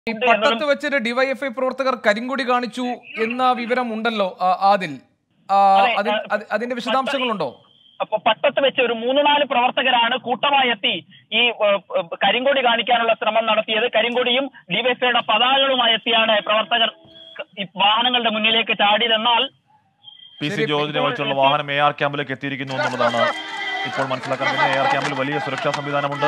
ഈ ഉണ്ട് പട്ടത്ത് എന്നതും വെച്ചൊരു ഡിവൈഎഫ്ഐ പ്രവർത്തകർ കരിങ്കൊടി കാണിച്ചു എന്ന വിവരം ഉണ്ടല്ലോ ആ, ആദിൽ ആ, അതെ, അതിൻ- ആ, അത് അതിന്റെ വിശദാംശങ്ങളുണ്ടോ അപ്പൊ പട്ടത്ത് വെച്ച് ഒരു മൂന്ന് നാല് പ്രവർത്തകരാണ് കൂട്ടമായി എത്തി ഈ ഏഹ്, ഏഹ്, കരിങ്കൊടി കാണിക്കാനുള്ള ശ്രമം നടത്തിയത് കരിങ്കൊടിയും ഡിവൈഎഫ്ഐയുടെ പതാകകളുമായി എത്തിയാണ് പ്രവർത്തകർ ഈ വാഹനങ്ങളുടെ മുന്നിലേക്ക് ചാടിയതെന്നാൽ പി സി ശരി, ജോർജിനെ ഇപ്പോൾ വെച്ചുള്ള വാഹനം എ ആർ ക്യാമ്പിലേക്ക് എത്തിയിരിക്കുന്നു എന്നുള്ളതാണ് ഇപ്പോൾ മനസ്സിലാക്കാൻ കഴിയുന്നത് എ ആർ ക്യാമ്പിൽ വലിയ സുരക്ഷാ സംവിധാനമുണ്ട്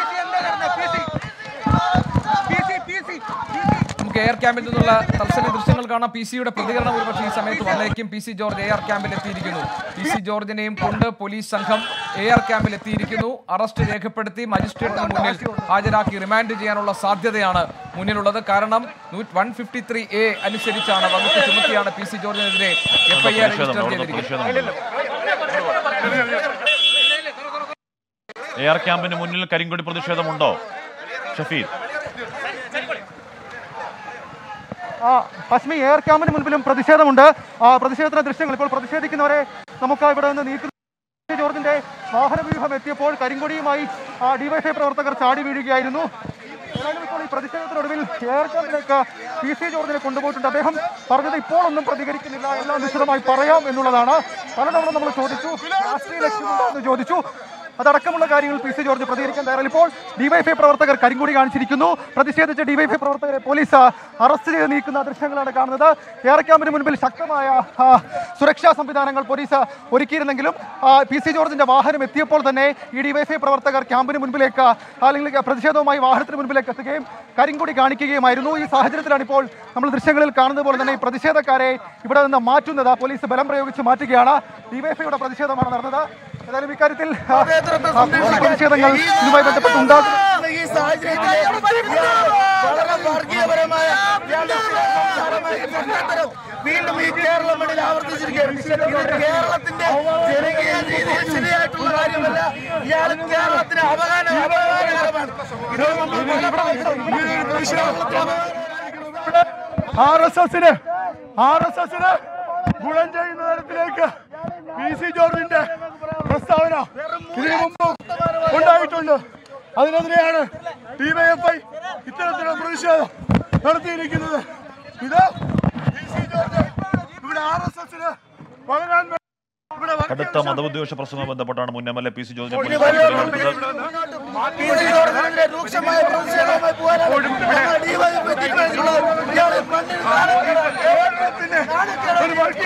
നമുക്ക് എയർ ക്യാമ്പിൽ നിന്നുള്ള തത്സമയ ദൃശ്യങ്ങൾ കാണാം പി സിയുടെ പ്രതികരണം ഒരുപക്ഷെ ഈ സമയത്ത് വന്നേക്കും പി സി ജോർജ് എയർ ക്യാമ്പിൽ എത്തിയിരിക്കുന്നു പി സി ജോർജിനെയും കൊണ്ട് പോലീസ് സംഘം എയർ ക്യാമ്പിൽ എത്തിയിരിക്കുന്നു അറസ്റ്റ് രേഖപ്പെടുത്തി മജിസ്ട്രേറ്റിന് മുന്നിൽ ഹാജരാക്കി റിമാൻഡ് ചെയ്യാനുള്ള സാധ്യതയാണ് മുന്നിലുള്ളത് കാരണം വൺ ഫിഫ്റ്റി ത്രീ എ അനുസരിച്ചാണ് വകുപ്പ് ചുമത്തിയാണ് പി സി ജോർജിനെതിരെ എഫ്ഐആർ പ്രതിഷേധം രജിസ്റ്റർ അവിടുത്തെ ചെയ്തിരിക്കുന്നത് പ്രതിഷേധമുണ്ട് എ ആർ ക്യാമ്പിന് മുന്നിൽ കരിങ്കൊടി പ്രതിഷേധമുണ്ടോ ഷഫീദ് ആ, ഹസ്മി എയർ ക്യാമ്പിന് മുൻപിലും പ്രതിഷേധമുണ്ട് ആ പ്രതിഷേധത്തിന്റെ ദൃശ്യങ്ങൾ ഇപ്പോൾ പ്രതിഷേധിക്കുന്നവരെ നമുക്ക് ഇവിടെ നിന്ന് നീക്കുന്ന പി. ജോർജിന്റെ വാഹനവ്യൂഹം എത്തിയപ്പോൾ കരിങ്കൊടിയുമായി ആ, ഡിവൈഎഫ്ഐ പ്രവർത്തകർ ചാടി വീഴുകയായിരുന്നു ഏതായാലും ഇപ്പോൾ ഈ പ്രതിഷേധത്തിനൊടുവിൽ എയർ ക്യാമ്പിലേക്ക് പി സി ജോർജിനെ കൊണ്ടുപോയിട്ടുണ്ട് അദ്ദേഹം പറഞ്ഞത് ഇപ്പോൾ ഒന്നും പ്രതികരിക്കുന്നില്ല എല്ലാം വിശദമായി പറയാം എന്നുള്ളതാണ് പലതവണ നമ്മൾ ചോദിച്ചു രാഷ്ട്രീയ ലക്ഷ്യമുണ്ടോ എന്ന് ചോദിച്ചു അതടക്കമുള്ള കാര്യങ്ങൾ പി സി ജോർജ് പ്രതികരിക്കാൻ തയ്യാറല്ല ഇപ്പോൾ ഡിവൈഎഫ്ഐ പ്രവർത്തകർ കരിങ്കൊടി കാണിച്ചിരിക്കുന്നു പ്രതിഷേധിച്ച ഡിവൈഎഫ്ഐ പ്രവർത്തകരെ പോലീസ് അറസ്റ്റ് ചെയ്ത് നീക്കുന്ന ദൃശ്യങ്ങളാണ് കാണുന്നത് എയർ ക്യാമ്പിന് മുൻപിൽ ശക്തമായ ആ, സുരക്ഷാ സംവിധാനങ്ങൾ പോലീസ് ഒരുക്കിയിരുന്നെങ്കിലും ആ, പി സി ജോർജിന്റെ വാഹനം എത്തിയപ്പോൾ തന്നെ ഈ ഡിവൈഎഫ്ഐ പ്രവർത്തകർ ക്യാമ്പിന് മുൻപിലേക്ക് അല്ലെങ്കിൽ പ്രതിഷേധവുമായി വാഹനത്തിന് മുൻപിലേക്ക് എത്തുകയും കരിങ്കൊടി കാണിക്കുകയുമായിരുന്നു ഈ സാഹചര്യത്തിലാണ് ഇപ്പോൾ നമ്മൾ ദൃശ്യങ്ങളിൽ കാണുന്നത് പോലെ തന്നെ ഈ പ്രതിഷേധക്കാരെ ഇവിടെ നിന്ന് മാറ്റുന്നത് പോലീസ് ബലം പ്രയോഗിച്ച് മാറ്റുകയാണ് ഡിവൈഎഫ്ഐയുടെ പ്രതിഷേധമാണ് നടന്നത് ഏതായാലും ഇക്കാര്യത്തിൽ ആ, ആ, കൂടുതൽ പ്രതിഷേധങ്ങൾ ഇതുമായി ബന്ധപ്പെട്ട് ഉണ്ടാകും ഈ സാഹചര്യത്തില് വളരെ വർഗീയപരമായ ഇയാളുടെ സംസാരമായ പ്രവർത്തനം വീണ്ടും ഈ കേരളം മണ്ണിൽ ആവർത്തിച്ചിരിക്കുകയാണ് ഇത് കേരളത്തിന്റെ ജനകീയ രീതിയിൽ ശരിയായിട്ടുള്ള കാര്യമല്ല ഇയാൾ കേരളത്തിന് അപകാര അപകാരകരമാണ് ഇത് നമ്മൾ പല പ്രാവശ്യം ആർ എസ് എസിന് ആർ എസ് എസിന് ഗുണം ചെയ്യുന്ന തരത്തിലേക്ക് പി സി ജോർജിന്റെ പ്രസ്താവന ഇതിനു മുമ്പ് ഉണ്ടായിട്ടുണ്ട് അതിനെതിരെയാണ് ഡിവൈഎഫ്ഐ ഇത്തരത്തിലുള്ള പ്രതിഷേധം നടത്തിയിരിക്കുന്നത് ഇത് പി സി ജോർജ് ഇവിടെ ആർ എസ് എസിന് പകരാൻ വേ- ഇവിടെ കടുത്ത മതവിദ്വേഷ പ്രശ്നവുമായി ബന്ധപ്പെട്ടാണ് മുൻ M L A P C ജോർജിനെ പോലീസ് തിരഞ്ഞെടുത്തത് പി സി ജോർജിനെതിരെ രൂക്ഷമായ പ്രതിഷേധവുമായി പോകാനാണ് ഞങ്ങൾ ഡിവൈഎഫ്ഐ തീരുമാനിച്ചിട്ടുള്ളത് ഇയാളെ മണ്ണിൽ കേരളത്തിന് ഒരു വർഗീയ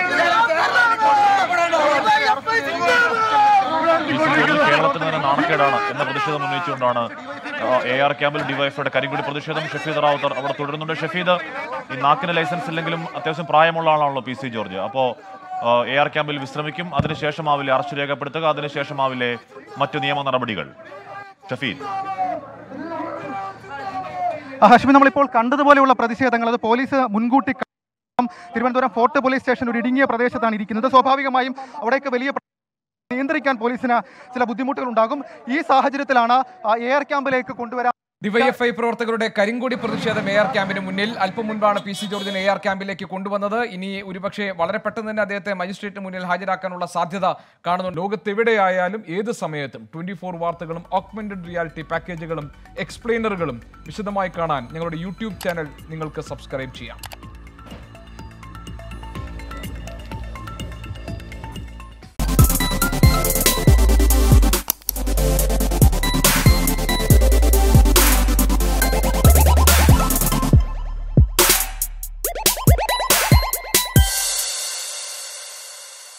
പി സി ജോർജ് കേരളത്തിന് തന്നെ നാണക്കേടാണ് എന്ന പ്രതിഷേധം ഉന്നയിച്ചുകൊണ്ടാണ് എ ആർ ക്യാമ്പിൽ ഡിവൈഎഫ്ഐയുടെ കരിങ്കുടി പ്രതിഷേധം ഷഫീദ് റാവുത്തർ അവിടെ തുടരുന്നുണ്ട് ഷഫീദ് ഈ നാക്കിന് ലൈസൻസ് ഇല്ലെങ്കിലും അത്യാവശ്യം പ്രായമുള്ള ആളാണല്ലോ പി സി ജോർജ് അപ്പോ എ ആർ ക്യാമ്പിൽ വിശ്രമിക്കും അതിനുശേഷമാവില്ലേ അറസ്റ്റ് രേഖപ്പെടുത്തുക അതിനുശേഷമാവില്ലേ മറ്റു നിയമ നടപടികൾ ഷഫീദ് ഹാഷ്മി നമ്മളിപ്പോൾ കണ്ടതുപോലെയുള്ള പ്രതിഷേധങ്ങൾ അത് പോലീസ് മുൻകൂട്ടി കാണും. തിരുവനന്തപുരം ഫോർട്ട് പോലീസ് സ്റ്റേഷൻ ഒരു ഇടുങ്ങിയ പ്രദേശത്താണ് ഇരിക്കുന്നത് സ്വാഭാവികമായും അവിടേക്ക് വലിയ പ്ര- നിയന്ത്രിക്കാൻ പോലീസിന് ചില ബുദ്ധിമുട്ടുകൾ ഉണ്ടാകും ഈ സാഹചര്യത്തിലാണ് ആ, എയർ ക്യാമ്പിലേക്ക് കൊണ്ടുവരാൻ ഡിവൈഎഫ്ഐ പ്രവർത്തകരുടെ കരിങ്കൊടി പ്രതിഷേധം എ ആർ ക്യാമ്പിന് മുന്നിൽ അല്പം മുൻപാണ് പി സി ജോർജിനെ എ ആർ ക്യാമ്പിലേക്ക് കൊണ്ടുവന്നത് ഇനി ഒരുപക്ഷെ വളരെ പെട്ടെന്ന് തന്നെ അദ്ദേഹത്തെ മജിസ്ട്രേറ്റ് മുന്നിൽ ഹാജരാക്കാനുള്ള സാധ്യത കാണുന്നുണ്ട് ലോകത്തെവിടെയായാലും ഏത് സമയത്തും ട്വന്റി ഫോർ വാർത്തകളും ഓഗ്മെന്റഡ് റിയാലിറ്റി പാക്കേജുകളും എക്സ്പ്ലെയിനറുകളും വിശദമായി കാണാൻ ഞങ്ങളുടെ യൂട്യൂബ് ചാനൽ നിങ്ങൾക്ക് സബ്സ്ക്രൈബ് ചെയ്യാം